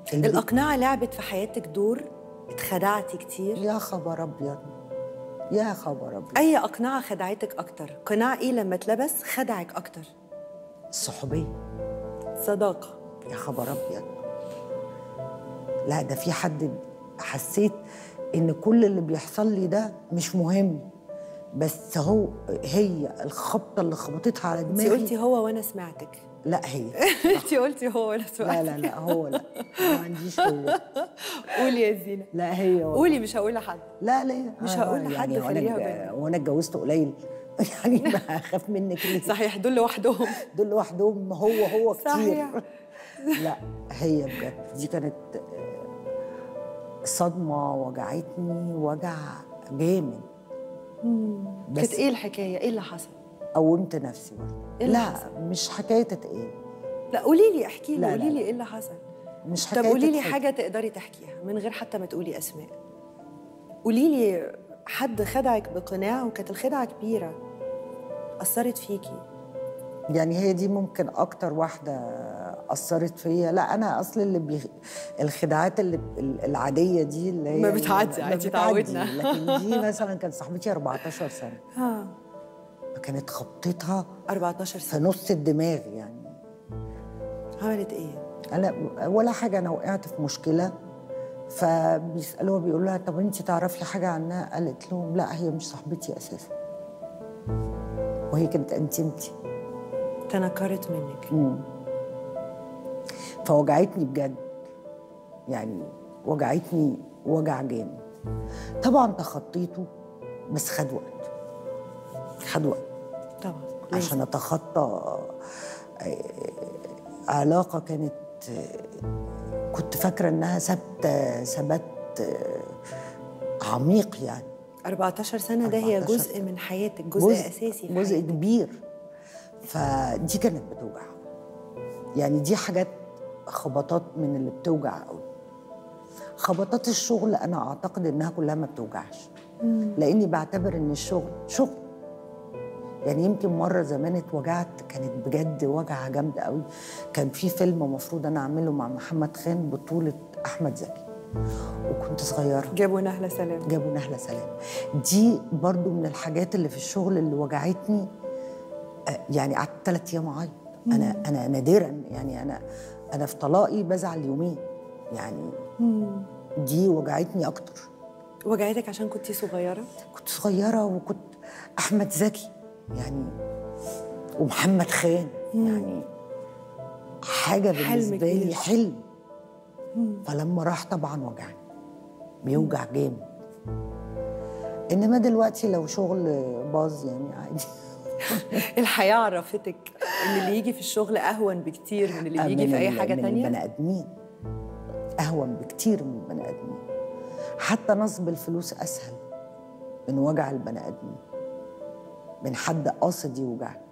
الب- الأقنعة لعبت في حياتك دور اتخدعتي كتير يا خبر ابيض يا خبر ابيض أي أقنعة خدعتك أكتر؟ قناع إيه لما اتلبس خدعك أكتر؟ الصحوبيه صداقة يا خبر ابيض لا ده في حد حسيت ان كل اللي بيحصل لي ده مش مهم بس هو هي الخبطه اللي خبطتها على انت دماغي قلتي هو وأنا سمعتك لا هي انت قلتي هو وأنا لا سمعتك لا لا هو لا ما عنديش هو قولي يا زينة لا هي والله. قولي مش هقول لحد لا لا مش آه، هقول لحد، يعني خليها وانا بيننا. وانا اتجوزت قليل يعني ما اخاف منك ليه صحيح دول لوحدهم دول لوحدهم هو هو كتير صحيح. لا هي بجد دي كانت آه، صدمة وجعتني وجع جامد كانت إيه الحكاية؟ إيه اللي حصل؟ قومت نفسي برضه إيه اللي لا حصل؟ مش حكاية تتقال لا قولي لي احكي لي لا، لا، قولي لي لا. ايه اللي حصل مش طب حكاية قولي لي تتحكي. حاجه تقدري تحكيها من غير حتى ما تقولي اسماء قولي لي حد خدعك بقناع وكانت الخدعه كبيره اثرت فيكي يعني هي دي ممكن اكتر واحده اثرت فيا لا انا اصل اللي بي... الخداعات اللي العاديه دي اللي هي ما بتعدي، ما عادي، بتعدي. اتعودنا. لكن دي مثلا كانت صاحبتي 14 سنه ها فكانت خبطتها 14 في سنه نص الدماغ يعني عملت ايه انا ولا حاجه انا وقعت في مشكله فبيسالوها بيقولوا لها طب انت تعرفي حاجه عنها قالت لهم لا هي مش صاحبتي اساسا وهي كانت انتمتي تنكرت منك فوجعتني بجد يعني وجعتني وجع جامد طبعا تخطيته بس خد وقت خد وقت طبعا عشان اتخطى آه، علاقه كانت آه، كنت فاكره انها ثابته ثبات آه، عميق يعني 14 سنه ده هي 14 جزء من حياتك جزء, اساسي في جزء حياتك. كبير فدي كانت بتوجع يعني دي حاجات خبطات من اللي بتوجع قوي خبطات الشغل انا اعتقد انها كلها ما بتوجعش لاني بعتبر ان الشغل شغل يعني يمكن مره زمان اتوجعت كانت بجد وجعه جامده قوي كان في فيلم المفروض انا اعمله مع محمد خان بطوله احمد زكي وكنت صغيره جابوا نهله سلام جابوا نهلة سلام دي برضو من الحاجات اللي في الشغل اللي وجعتني آه، يعني قعدت ثلاث ايام اعيط انا انا نادرا يعني انا انا في طلاقي بزعل يومين يعني دي وجعتني اكتر وجعتك عشان كنتي صغيره كنت صغيره وكنت احمد زكي يعني ومحمد خان يعني حاجه حلم بالنسبه كبير. لي حلم فلما راح طبعا وجعني بيوجع جامد انما دلوقتي لو شغل باظ يعني عادي الحياه عرفتك ان اللي يجي في الشغل اهون بكتير من اللي بيجي من في اي ال- حاجه من تانية البني ادمين اهون بكتير من البني ادمين حتى نصب الفلوس اسهل من وجع البني ادمين من حد قاصد يوجعك